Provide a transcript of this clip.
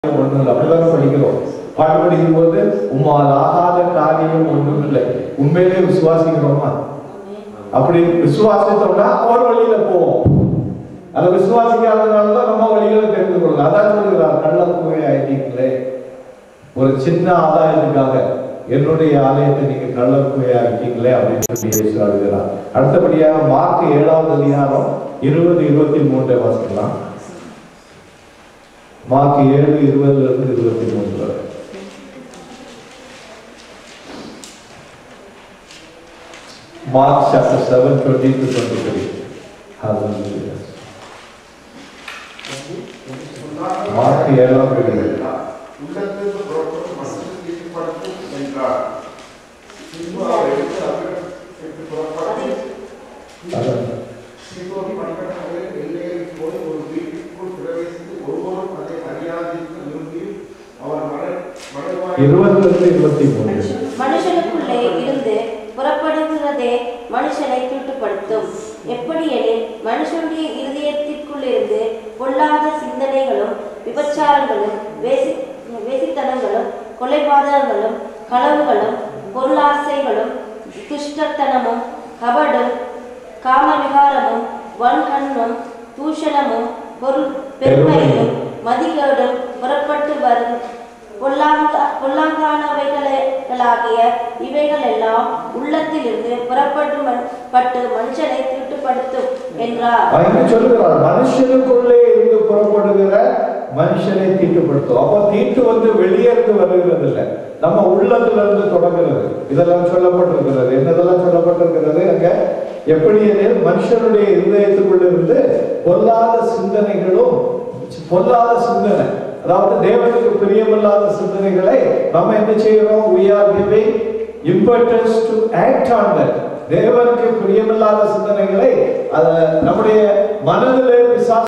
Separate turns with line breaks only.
ஒண்ணும் இல்லை அப்படிதானே படிக்கிறோம் பாட்டு படிக்கும் போது உம்மால் ஆகாத காரியம் ஒன்றும் இல்லை உண்மையிலே விசுவாசிக்கிறோமா அப்படி விசுவாசித்தோம்னா அவர் வழியில போவோம் அதை விசுவாசிக்காதனால தான் நம்ம வழிகளை தெரிந்து கொள்ளலாம் அதான் சொல்லுகிறார் கள்ள குகை ஆயிட்டீங்களே ஒரு சின்ன ஆதாயத்துக்காக என்னுடைய ஆலயத்தை நீங்க கள்ள குகை ஆக்கிட்டீங்களே அப்படின்னு சொல்லி இயேசு அழுகிறார் அடுத்தபடியாக மார்க் ஏழாவது அதிகாரம் இருபது இருபத்தி மூன்றை வாசிக்கலாம் மார்க் ஏழு இருபதுல இருந்து இருபத்தி மூன்று வரை Mark chapter 7, 20 to 23. Hallelujah. Mark ஏழாம் பிரிவு.
உள்ளத்திலிருந்து புறப்பட்டு மனதில் ஈடுபடுத்தும் என்றார் பின்பு அவர் எடுத்து அவ்விடத்திற்கு புறப்பட்டு
அதான்.
சீதோன் பட்டணங்களில் எல்லையில் போய் ஒரு வீட்டிற்குள் பிரவேசித்து ஒருவரும் அதை அறியாதிருக்க விரும்பி அவர் மன மனவாய்
இருபதுல இருந்து இருபத்தி மூணு
மனுஷனுக்குள்ளே இருந்து புறப்படுகிறதே மனுஷனை தீட்டுப்படுத்தும் எப்படி எனில் மனுஷனுடைய இருதயத்திற்குள்ளிருந்து பொல்லாத சிந்தனைகளும் விபச்சாரங்களும் வேசி வேசித்தனங்களும் கொலைபாதகங்களும் களவுகளும் பொருளாசைகளும் துஷ்டத்தனமும் கபடும் காமவிகாரமும் வன்கண்ணும் தூஷணமும் பொருள் பெருமையும் மதிகேடும் புறப்பட்டு வரும் பொல்லாங்க பொல்லாங்கானவைகளாகிய இவைகள் எல்லாம் உள்ளத்திலிருந்து புறப்பட்டு மன்- பட்டு மனுஷனை தீட்டுப்படுத்தும் என்றார்
அங்க சொல்லுகிறார் மனுஷனுக்குள்ளே இருந்து புறப்படுகிற மனுஷனை தீட்டுப்படுத்தும் அப்ப தீட்டு வந்து வெளியே இருந்து வருகிறது இல்லை நம்ம உள்ளத்துல இருந்து தொடங்குறது இதெல்லாம் சொல்லப்பட்டிருக்கிறது என்னதெல்லாம் சொல்லப்பட்டிருக்கிறது அங்க எப்படி எனில் மனுஷனுடைய இருதயத்துக்குள்ள இருந்து பொல்லாத சிந்தனைகளும் பொல்லாத சிந்தனை அதாவது தேவனுக்கு பிரியமில்லாத சிந்தனைகளை நம்ம என்ன செய்யறோம் we are giving importance to act on that தேவனுக்கு பிரியமில்லாத சிந்தனைகளை அத நம்முடைய மனதிலே பிசாசு